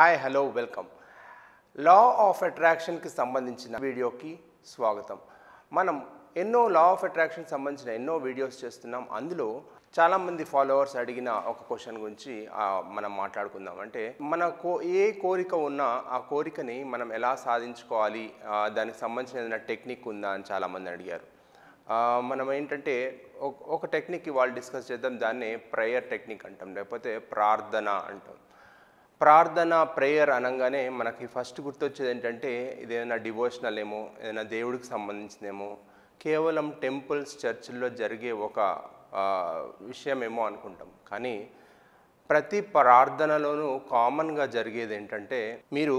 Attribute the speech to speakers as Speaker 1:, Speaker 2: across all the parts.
Speaker 1: hi hello welcome law of అట్రాక్షన్కి సంబంధించిన వీడియోకి స్వాగతం మనం ఎన్నో లా ఆఫ్ అట్రాక్షన్ సంబంధించిన ఎన్నో వీడియోస్ చేస్తున్నాం అందులో చాలామంది ఫాలోవర్స్ అడిగిన ఒక క్వశ్చన్ గురించి ఆ, మనం మాట్లాడుకుందాం అంటే మన కో ఏ కోరిక ఉన్నా ఆ కోరికని మనం ఎలా సాధించుకోవాలి ఆ, దానికి సంబంధించిన ఏదైనా టెక్నిక్ ఉందా అని చాలామంది అడిగారు ఆ, మనం ఏంటంటే ఒక- ఒక టెక్నిక్ వాళ్ళు డిస్కస్ చేద్దాం దాన్ని ప్రేయర్ టెక్నిక్ అంటాం లేకపోతే ప్రార్థన అంటాం ప్రార్థన ప్రేయర్ అనగానే మనకి ఫస్ట్ గుర్తొచ్చేది ఏంటంటే ఇదేదైనా డివోషనల్ ఏమో ఏదైనా దేవుడికి సంబంధించిందేమో కేవలం టెంపుల్స్ చర్చిల్లో జరిగే ఒక ఆ, విషయమేమో అనుకుంటాం కానీ ప్రతి ప్రార్థనలోనూ కామన్గా జరిగేది ఏంటంటే మీరు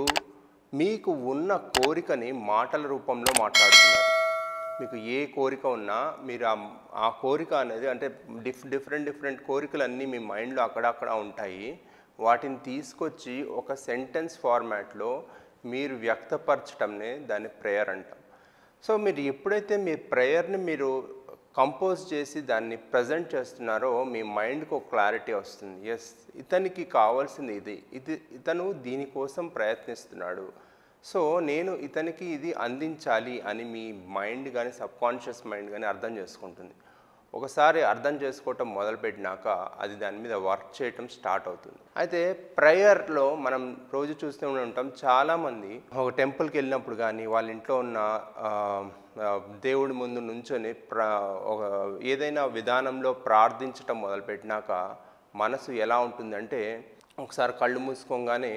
Speaker 1: మీకు ఉన్న కోరికని మాటల రూపంలో మాట్లాడుతున్నారు మీకు ఏ కోరిక ఉన్నా మీరు ఆ ఆ కోరిక అనేది అంటే డిఫ్ డిఫరెంట్ డిఫరెంట్ కోరికలన్నీ మీ మైండ్లో అక్కడక్కడ ఉంటాయి వాటిని తీసుకొచ్చి ఒక సెంటెన్స్ ఫార్మాట్లో మీరు వ్యక్తపరచటంనే దాన్ని ప్రేయర్ అంటాం సో మీరు ఎప్పుడైతే మీ ప్రేయర్ని మీరు కంపోజ్ చేసి దాన్ని ప్రజెంట్ చేస్తున్నారో మీ మైండ్కి ఒక క్లారిటీ వస్తుంది ఎస్ ఇతనికి కావాల్సింది ఇది ఇది ఇతను దీనికోసం ప్రయత్నిస్తున్నాడు సో నేను ఇతనికి ఇది అందించాలి అని మీ మైండ్ కానీ సబ్కాన్షియస్ మైండ్ కానీ అర్థం చేసుకుంటుంది ఒకసారి అర్థం చేసుకోవటం మొదలుపెట్టినాక అది దాని మీద వర్క్ చేయటం స్టార్ట్ అవుతుంది అయితే ప్రేయర్లో మనం రోజు చూస్తూ ఉంటాం చాలామంది ఒక టెంపుల్కి వెళ్ళినప్పుడు కానీ వాళ్ళ ఇంట్లో ఉన్న ఆ, ఆ, దేవుడి ముందు నుంచొని ప్ర ఒక ఏదైనా విధానంలో ప్రార్థించటం మొదలుపెట్టినాక మనసు ఎలా ఉంటుందంటే ఒకసారి కళ్ళు మూసుకోగానే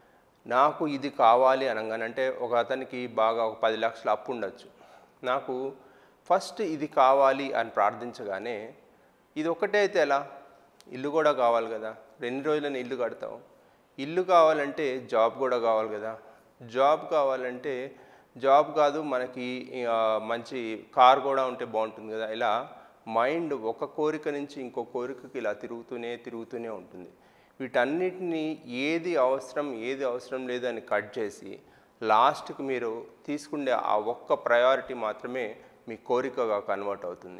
Speaker 1: నాకు ఇది కావాలి అనగానే అంటే ఒక అతనికి బాగా ఒక పది లక్షల అప్పు ఉండొచ్చు నాకు ఫస్ట్ ఇది కావాలి అని ప్రార్థించగానే ఇది ఒకటే అయితే ఎలా ఇల్లు కూడా కావాలి కదా రెండు రోజులని ఇల్లు కడతాం ఇల్లు కావాలంటే జాబ్ కూడా కావాలి కదా జాబ్ కావాలంటే జాబ్ కాదు మనకి ఆ, మంచి కార్ కూడా ఉంటే బాగుంటుంది కదా ఇలా మైండ్ ఒక కోరిక నుంచి ఇంకో కోరికకి ఇలా తిరుగుతూనే తిరుగుతూనే ఉంటుంది వీటన్నిటిని ఏది అవసరం ఏది అవసరం లేదు అని కట్ చేసి లాస్ట్కి మీరు తీసుకునే ఆ ఒక్క ప్రయారిటీ మాత్రమే మీ కోరికగా కన్వర్ట్ అవుతుంది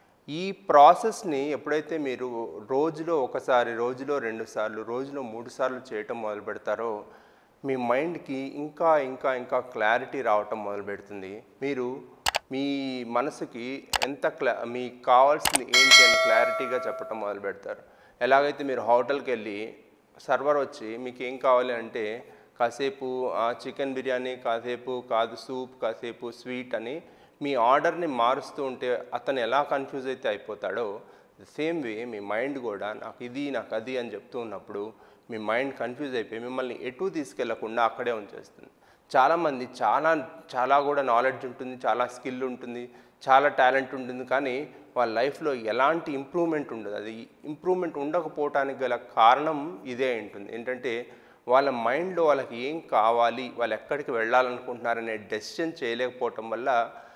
Speaker 1: ఈ ప్రాసెస్ని ఎప్పుడైతే మీరు రోజులో ఒకసారి రోజులో రెండు సార్లు రోజులో మూడు సార్లు చేయటం మొదలు పెడతారో మీ మైండ్కి ఇంకా ఇంకా ఇంకా క్లారిటీ రావటం మొదలు పెడుతుంది మీరు మీ మనసుకి ఎంత క్లా మీకు కావాల్సింది ఏంటి అని క్లారిటీగా చెప్పటం మొదలు పెడతారు ఎలాగైతే మీరు హోటల్కి వెళ్ళి సర్వర్ వచ్చి మీకు ఏం కావాలి అంటే కాసేపు చికెన్ బిర్యానీ కాసేపు కాదు సూప్ కాసేపు స్వీట్ అని మీ ఆర్డర్ని మారుస్తూ ఉంటే అతను ఎలా కన్ఫ్యూజ్ అయితే అయిపోతాడో సేమ్ వే మీ మైండ్ కూడా నాకు ఇది నాకు అది అని చెప్తూ ఉన్నప్పుడు మీ మైండ్ కన్ఫ్యూజ్ అయిపోయి మిమ్మల్ని ఎటు తీసుకెళ్లకుండా అక్కడే ఉంచేస్తుంది చాలామంది చాలా చాలా కూడా నాలెడ్జ్ ఉంటుంది చాలా స్కిల్ ఉంటుంది చాలా టాలెంట్ ఉంటుంది కానీ వాళ్ళ లైఫ్లో ఎలాంటి ఇంప్రూవ్మెంట్ ఉండదు అది ఇంప్రూవ్మెంట్ ఉండకపోవటానికి గల కారణం ఇదే ఉంటుంది ఏంటంటే వాళ్ళ మైండ్లో వాళ్ళకి ఏం కావాలి వాళ్ళు ఎక్కడికి వెళ్ళాలనుకుంటున్నారనే డెసిషన్ చేయలేకపోవటం వల్ల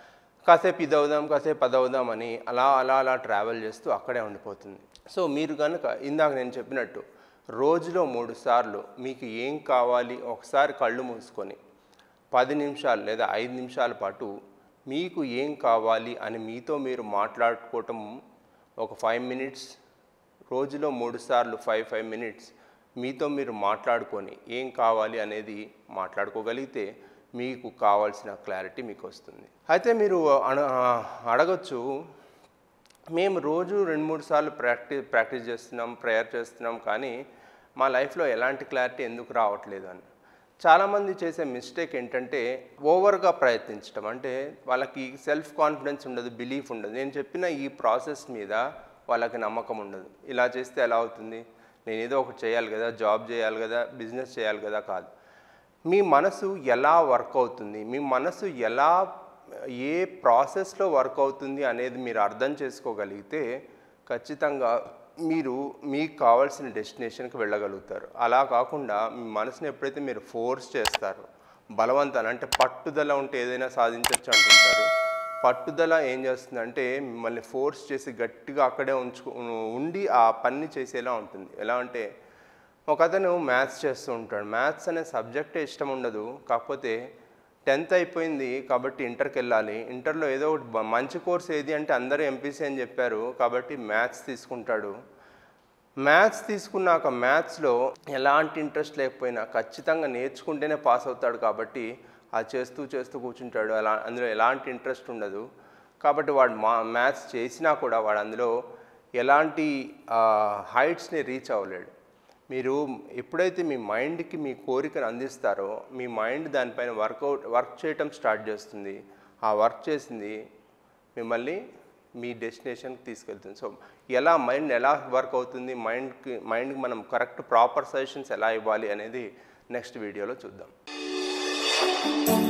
Speaker 1: కాసేపు ఇది అవుదాం కాసేపు అది అవుదాం అని అలా అలా అలా ట్రావెల్ చేస్తూ అక్కడే ఉండిపోతుంది సో మీరు కనుక ఇందాక నేను చెప్పినట్టు రోజులో మూడు సార్లు మీకు ఏం కావాలి ఒకసారి కళ్ళు మూసుకొని పది నిమిషాలు లేదా ఐదు నిమిషాల పాటు మీకు ఏం కావాలి అని మీతో మీరు మాట్లాడుకోవటం ఒక ఫైవ్ మినిట్స్ రోజులో మూడు సార్లు ఫైవ్ ఫైవ్ మినిట్స్ మీతో మీరు మాట్లాడుకొని ఏం కావాలి అనేది మాట్లాడుకోగలిగితే మీకు కావాల్సిన క్లారిటీ మీకు వస్తుంది అయితే మీరు అన అడగచ్చు మేము రోజు రెండు మూడు సార్లు ప్రాక్టీస్ ప్రాక్టీస్ చేస్తున్నాం ప్రేయర్ చేస్తున్నాం కానీ మా లైఫ్లో ఎలాంటి క్లారిటీ ఎందుకు రావట్లేదు అని చాలామంది చేసే మిస్టేక్ ఏంటంటే ఓవర్గా ప్రయత్నించడం అంటే వాళ్ళకి సెల్ఫ్ కాన్ఫిడెన్స్ ఉండదు బిలీఫ్ ఉండదు నేను చెప్పిన ఈ ప్రాసెస్ మీద వాళ్ళకి నమ్మకం ఉండదు ఇలా చేస్తే ఎలా అవుతుంది నేను ఏదో ఒకటి చేయాలి కదా జాబ్ చేయాలి కదా బిజినెస్ చేయాలి కదా కాదు మీ మనసు ఎలా వర్క్ అవుతుంది మీ మనసు ఎలా ఏ ప్రాసెస్లో వర్క్ అవుతుంది అనేది మీరు అర్థం చేసుకోగలిగితే ఖచ్చితంగా మీరు మీకు కావాల్సిన డెస్టినేషన్కి వెళ్ళగలుగుతారు అలా కాకుండా మీ మనసుని ఎప్పుడైతే మీరు ఫోర్స్ చేస్తారో బలవంతాన్ని అంటే పట్టుదల ఉంటే ఏదైనా సాధించవచ్చు అంటుంటారు పట్టుదల ఏం చేస్తుందంటే మిమ్మల్ని ఫోర్స్ చేసి గట్టిగా అక్కడే ఉంచుకు ఉండి ఆ పని చేసేలా ఉంటుంది ఎలా అంటే ఒక అతను మ్యాథ్స్ చేస్తూ ఉంటాడు మ్యాథ్స్ అనే సబ్జెక్టే ఇష్టం ఉండదు కాకపోతే టెన్త్ అయిపోయింది కాబట్టి ఇంటర్కి వెళ్ళాలి ఇంటర్లో ఏదో ఒకటి బ- మంచి కోర్స్ ఏది అంటే అందరూ ఎంపీసీ అని చెప్పారు కాబట్టి మ్యాథ్స్ తీసుకుంటాడు మ్యాథ్స్ తీసుకున్నాక మ్యాథ్స్లో ఎలాంటి ఇంట్రెస్ట్ లేకపోయినా ఖచ్చితంగా నేర్చుకుంటేనే పాస్ అవుతాడు కాబట్టి అది చేస్తూ చేస్తూ కూర్చుంటాడు అలా అందులో ఎలాంటి ఇంట్రెస్ట్ ఉండదు కాబట్టి వాడు మా మ్యాథ్స్ చేసినా కూడా వాడు అందులో ఎలాంటి హైట్స్ని రీచ్ అవ్వలేడు మీరు ఎప్పుడైతే మీ మైండ్కి మీ కోరికను అందిస్తారో మీ మైండ్ దానిపైన వర్కౌట్ వర్క్ చేయటం స్టార్ట్ చేస్తుంది ఆ వర్క్ చేసింది మిమ్మల్ని మీ డెస్టినేషన్కి తీసుకెళ్తుంది సో ఎలా మైండ్ ఎలా వర్క్ అవుతుంది మైండ్కి మైండ్కి మనం కరెక్ట్ ప్రాపర్ సజెషన్స్ ఎలా ఇవ్వాలి అనేది నెక్స్ట్ వీడియోలో చూద్దాం